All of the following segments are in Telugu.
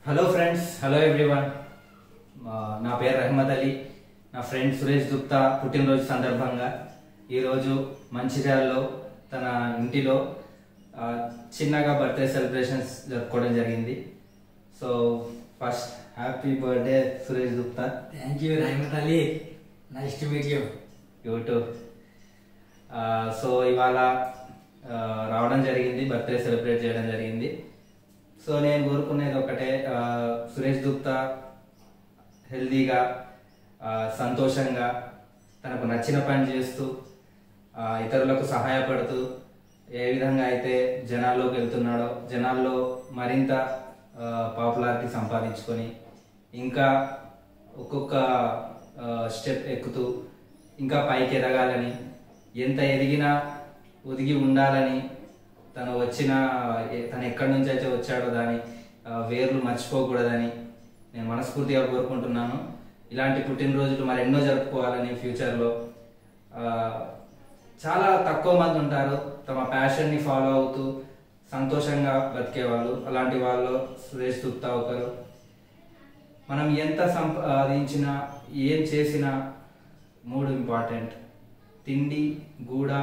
హలో ఫ్రెండ్స్ హలో ఎవ్రీవన్ నా పేరు రహమత్ అలీ నా ఫ్రెండ్ సురేష్ గుప్తా పుట్టినరోజు సందర్భంగా ఈరోజు మంచిర్యాలలో తన ఇంటిలో ఆ, చిన్నగా బర్త్డే సెలబ్రేషన్స్ జరుపుకోవడం జరిగింది so first happy birthday Suresh Gupta thank you Rahamat Ali nice to meet you YouTube so ఇవాళ ఆ, రావడం జరిగింది బర్త్డే సెలబ్రేట్ చేయడం జరిగింది సో నేను కోరుకునేది ఒకటే ఆ, సురేష్ గుప్తా హెల్దీగా ఆ, సంతోషంగా తనకు నచ్చిన పని చేస్తూ ఆ, ఇతరులకు సహాయపడుతూ ఏ విధంగా అయితే జనాల్లోకి వెళ్తున్నాడో జనాల్లో మరింత పాపులారిటీ సంపాదించుకొని ఇంకా ఒక్కొక్క స్టెప్ ఎక్కుతూ ఇంకా పైకి ఎదగాలని ఎంత ఎదిగినా ఒదిగి ఉండాలని తను వచ్చిన ఏ- తను ఎక్కడి నుంచి అయితే వచ్చాడో దాని ఆ, వేర్లు మర్చిపోకూడదని నేను మనస్ఫూర్తిగా కోరుకుంటున్నాను ఇలాంటి పుట్టినరోజులు మరి ఎన్నో జరుపుకోవాలని ఫ్యూచర్లో ఆ, చాలా తక్కువ మంది ఉంటారు తమ ప్యాషన్ని ఫాలో అవుతూ సంతోషంగా బతికే వాళ్ళు అలాంటి వాళ్ళు సురేష్ గుప్తా ఒకరు మనం ఎంత సంపాదించినా ఏం చేసినా మూడు ఇంపార్టెంట్ తిండి గూడ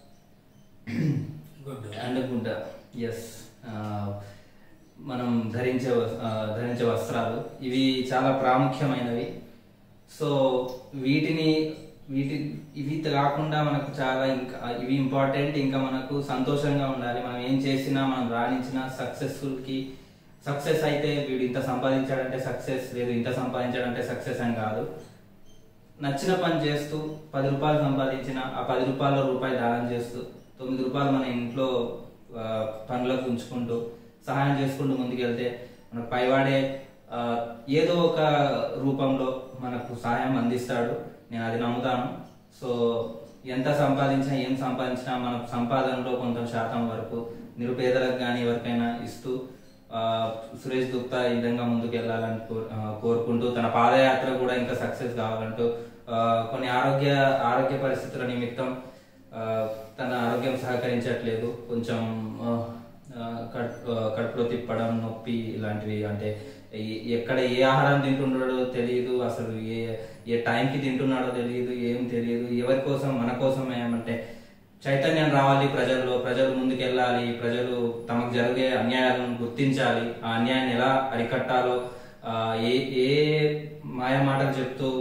గుడ్ అండ్ గుడ్డ ఎస్ మనం ధరించే వస్- ఆ, ధరించే వస్త్రాలు ఇవి చాలా ప్రాముఖ్యమైనవి సో వీటిని వీటి ఇవి కాకుండా మనకు చాలా ఇంకా ఇవి ఇంపార్టెంట్ ఇంకా మనకు సంతోషంగా ఉండాలి మనం ఏం చేసినా మనం రాణించిన సక్సెస్ఫుల్ కి సక్సెస్ అయితే వీడు ఇంత సంపాదించాడంటే సక్సెస్ లేదు ఇంత సంపాదించాడంటే సక్సెస్ అని కాదు నచ్చిన పని చేస్తూ పది రూపాయలు సంపాదించిన ఆ పది రూపాయల రూపాయి దానం చేస్తూ తొమ్మిది రూపాయలు మన ఇంట్లో ఆ, పనులకు ఉంచుకుంటూ సహాయం చేసుకుంటూ ముందుకెళ్తే మనకు పైవాడే ఆ, ఏదో ఒక రూపంలో మనకు సహాయం అందిస్తాడు నేను అది నమ్ముతాను సో ఎంత సంపాదించినా ఏం సంపాదించినా మన సంపాదనలో కొంత శాతం వరకు నిరుపేదలకు కానీ ఎవరికైనా ఇస్తూ ఆ, సురేష్ గుప్తా ఈ విధంగా ముందుకు వెళ్ళాలని కో- ఆ, కోరుకుంటూ తన పాదయాత్ర కూడా ఇంకా సక్సెస్ కావాలంటూ ఆ, కొన్ని ఆరోగ్య ఆరోగ్య పరిస్థితుల నిమిత్తం ఆ, తన ఆరోగ్యం సహకరించట్లేదు కొంచెం ఆ, ఆ, కడుపు ఆ, కడుపులో తిప్పడం నొప్పి ఇలాంటివి అంటే ఈ- ఎక్కడ ఏ ఆహారం తింటున్నాడో తెలియదు అసలు ఏ ఏ టైంకి తింటున్నాడో తెలియదు ఏం తెలియదు ఎవరి కోసం మన కోసం ఏమంటే చైతన్యం రావాలి ప్రజల్లో ప్రజలు ముందుకెళ్ళాలి ప్రజలు తమకు జరిగే అన్యాయాలను గుర్తించాలి ఆ అన్యాయాన్ని ఎలా అరికట్టాలో ఆ, ఏ ఏ మాయ మాటలు చెప్తూ